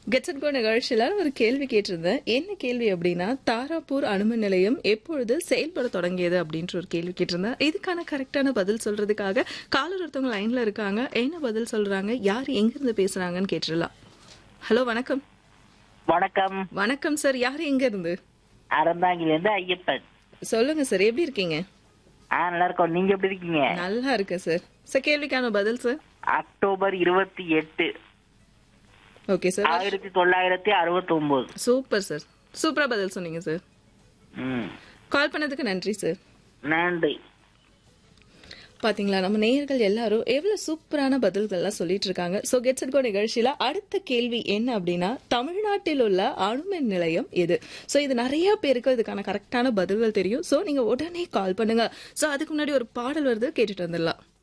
get set கோ நிகழ்ச்சியில ஒரு கேள்வி கேட்டிருந்தேன் என்ன கேள்வி அப்படின்னா தாராப்பூர் அணுமின் நிலையம் எப்பொழுது செயல்பட தொடங்கியது அப்படின்ற ஒரு கேள்வி கேட்டிருந்தேன் இதுக்கான கரெக்டான பதில் சொல்றதுக்காக காலர் ஒருத்தவங்க லைன்ல இருக்காங்க என்ன பதில் சொல்றாங்க யார் எங்க இருந்து பேசுறாங்கன்னு கேட்டுடலாம் ஹலோ வணக்கம் வணக்கம் வணக்கம் சார் யார் எங்க இருந்து அறந்தாங்கிலிருந்து ஐயப்பன் சொல்லுங்க சார் எப்படி இருக்கீங்க ஆ நல்லா இருக்கோம் நீங்க எப்படி இருக்கீங்க நல்லா இருக்கேன் சார் சார் கேள்விக்கான பதில் சார் அக்டோபர் இருபத்தி எட்டு ஓகே சார் ஆயிரத்தி தொள்ளாயிரத்தி அறுபத்தி ஒன்பது சூப்பர் சார் சூப்பரா பதில் சொன்னீங்க சார் ம் கால் பண்ணதுக்கு நன்றி சார் நன்றி பாத்தீங்களா நம்ம நேயர்கள் எல்லாரும் எவ்வளவு சூப்பரான பதில்கள்லாம் சொல்லிட்டு இருக்காங்க சோ கெட்ஸ் கோ நிகழ்ச்சியில அடுத்த கேள்வி என்ன அப்படின்னா தமிழ்நாட்டில் உள்ள அணுமின் நிலையம் எது சோ இது நிறைய பேருக்கு இதுக்கான கரெக்டான பதில்கள் தெரியும் சோ நீங்க உடனே கால் பண்ணுங்க சோ அதுக்கு முன்னாடி ஒரு பாடல் வருது கேட்டுட்டு வந்துடலாம்